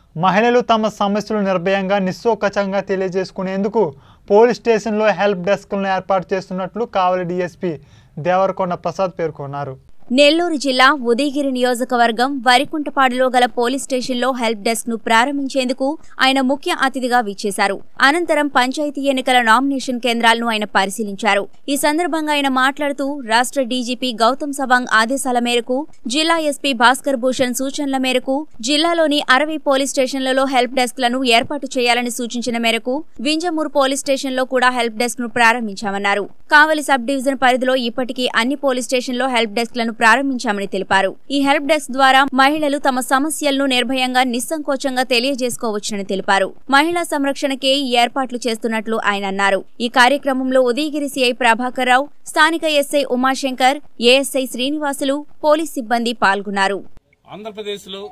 మహిళలు తమ సమస్యలు నిర్భయంగా నిస్సోకచంగా తెలియజేసుకునేందుకు పోలీస్ స్టేషన్లో హెల్ప్ డెస్క్లను ఏర్పాటు చేస్తున్నట్లు కావలి డీఎస్పీ దేవరకొండ ప్రసాద్ పేర్కొన్నారు నెల్లూరు జిల్లా ఉదయగిరి నియోజకవర్గం వరికుంటపాడులో గల పోలీస్ స్టేషన్లో హెల్ప్ డెస్క్ ను ప్రారంభించేందుకు ఆయన ముఖ్య అతిథిగా విచ్చేశారు అనంతరం పంచాయతీ ఎన్నికల నామినేషన్ కేంద్రాలను ఆయన పరిశీలించారు ఈ సందర్భంగా ఆయన మాట్లాడుతూ రాష్ట్ర డీజీపీ గౌతమ్ సవాంగ్ ఆదేశాల మేరకు జిల్లా ఎస్పీ భాస్కర్ భూషణ్ సూచనల మేరకు జిల్లాలోని అరవై పోలీస్ స్టేషన్లలో హెల్ప్ డెస్క్ లను ఏర్పాటు చేయాలని సూచించిన మేరకు వింజమూరు పోలీస్ స్టేషన్లో కూడా హెల్ప్ డెస్క్ ను ప్రారంభించామన్నారు కావలి సబ్ డివిజన్ పరిధిలో ఇప్పటికీ అన్ని పోలీస్ స్టేషన్లో హెల్ప్ డెస్క్ లను ప్రారంభించామని తెలిపారు ఈ హెల్ప్ డెస్క్ ద్వారా మహిళలు తమ సమస్యలను నిర్భయంగా నిస్సంకోచంగా తెలియజేసుకోవచ్చునని తెలిపారు మహిళా సంరక్షణకే ఈ ఏర్పాట్లు చేస్తున్నట్లు ఆయన అన్నారు ఈ కార్యక్రమంలో ఉదయగిరి సిఐ ప్రభాకర్ రావు స్థానిక SI Umashankar ASI Srinivasulu police సిబ్బంది పాల్గొన్నారు ఆంధ్రప్రదేశ్లో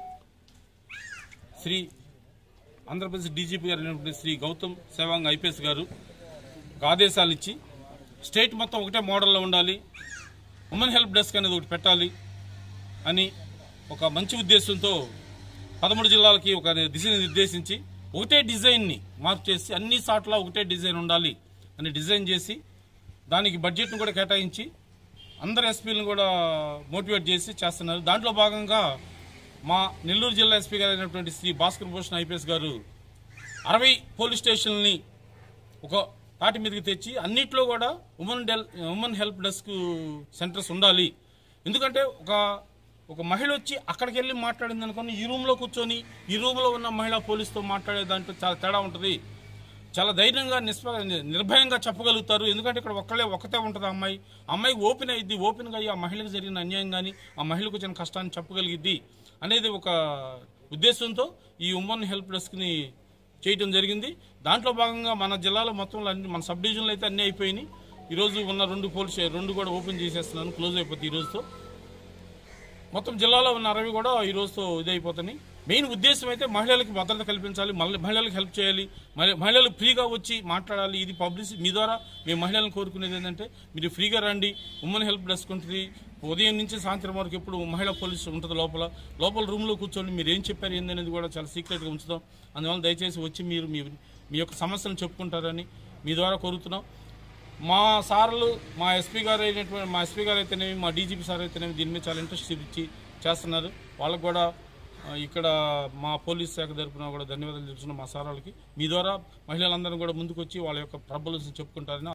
శ్రీ ఆంధ్రప్రదేశ్ డీజీపీ గారు అయినటువంటి శ్రీ గౌతమ్ సేవాంగ్ ఐపీఎస్ గారు ఒక ఆదేశాలు ఇచ్చి స్టేట్ మొత్తం ఒకటే మోడల్లో ఉండాలి ఉమెన్ హెల్ప్ డెస్క్ అనేది ఒకటి పెట్టాలి అని ఒక మంచి ఉద్దేశంతో పదమూడు జిల్లాలకి ఒక దిశని నిర్దేశించి ఒకటే డిజైన్ని మార్క్ చేసి అన్ని సాట్ల ఒకటే డిజైన్ ఉండాలి అని డిజైన్ చేసి దానికి బడ్జెట్ను కూడా కేటాయించి అందరు ఎస్పీలను కూడా మోటివేట్ చేసి చేస్తున్నారు దాంట్లో భాగంగా మా నెల్లూరు జిల్లా ఎస్పీ గారు అయినటువంటి శ్రీ భాస్కర్ భూషణ్ ఐపీఎస్ గారు అరవై పోలీస్ స్టేషన్లని ఒక తాటి మీదకి తెచ్చి అన్నిట్లో కూడా ఉమెన్ డెల్ ఉమెన్ హెల్ప్ డెస్క్ సెంటర్స్ ఉండాలి ఎందుకంటే ఒక ఒక మహిళ వచ్చి అక్కడికి వెళ్ళి మాట్లాడింది అనుకోని ఈ రూమ్లో కూర్చొని ఈ రూమ్లో ఉన్న మహిళా పోలీస్తో మాట్లాడే దాంట్లో చాలా తేడా ఉంటుంది చాలా ధైర్యంగా నిస్ప నిర్భయంగా చెప్పగలుగుతారు ఎందుకంటే ఇక్కడ ఒక్కళ్ళే ఒక్కతే ఉంటుంది ఆ అమ్మాయి ఆ అమ్మాయికి ఓపెన్ అయ్యిద్ది ఓపెన్గా అయ్యి ఆ మహిళకు జరిగిన అన్యాయం కానీ ఆ మహిళకు వచ్చిన కష్టాన్ని చెప్పగలిగిద్ది అనేది ఒక ఉద్దేశంతో ఈ ఉమెన్ హెల్ప్ డెస్క్ని చేయటం జరిగింది దాంట్లో భాగంగా మన జిల్లాలో మొత్తంలో అన్ని మన సబ్ డివిజన్లు అయితే అన్నీ అయిపోయినాయి ఈరోజు ఉన్న రెండు పోలీస్ రెండు కూడా ఓపెన్ చేసేస్తున్నాను క్లోజ్ అయిపోతుంది ఈ రోజుతో మొత్తం జిల్లాలో ఉన్న అరవై కూడా ఈ రోజుతో ఇదైపోతున్నాయి మెయిన్ ఉద్దేశం అయితే మహిళలకు భద్రత కల్పించాలి మళ్ళీ మహిళలకు హెల్ప్ చేయాలి మహి- మహిళలు ఫ్రీగా వచ్చి మాట్లాడాలి ఇది పబ్లిసిటీ మీ ద్వారా మేము మహిళలను కోరుకునేది ఏంటంటే మీరు ఫ్రీగా రండి ఉమెన్ హెల్ప్ డెస్క్ ఉంటుంది ఉదయం నుంచి సాయంత్రం వరకు ఎప్పుడు మహిళా పోలీసు ఉంటుంది లోపల లోపల రూమ్లో కూర్చొని మీరు ఏం చెప్పారు ఏందనేది కూడా చాలా సీక్రెట్గా ఉంచుతాం అందువల్ల దయచేసి వచ్చి మీరు మీ మీ యొక్క సమస్యలను చెప్పుకుంటారని మీ ద్వారా కోరుతున్నాం మా సార్లు మా ఎస్పీ గారు అయినటువంటి మా ఎస్పీ గారు అయితేనేమి మా డీజీపీ సార్ అయితేనేమి దీని మీద చాలా ఇంట్రెస్ట్ చూపించి చేస్తున్నారు వాళ్ళకు కూడా ఆ, ఇక్కడ మా పోలీస్ శాఖ తరపున కూడా ధన్యవాదాలు తెలుపుతున్నాం మా సార్ వాళ్ళకి మీ ద్వారా మహిళలందరూ కూడా ముందుకు వచ్చి వాళ్ళ యొక్క ప్రాబ్లమ్స్ చెప్పుకుంటారని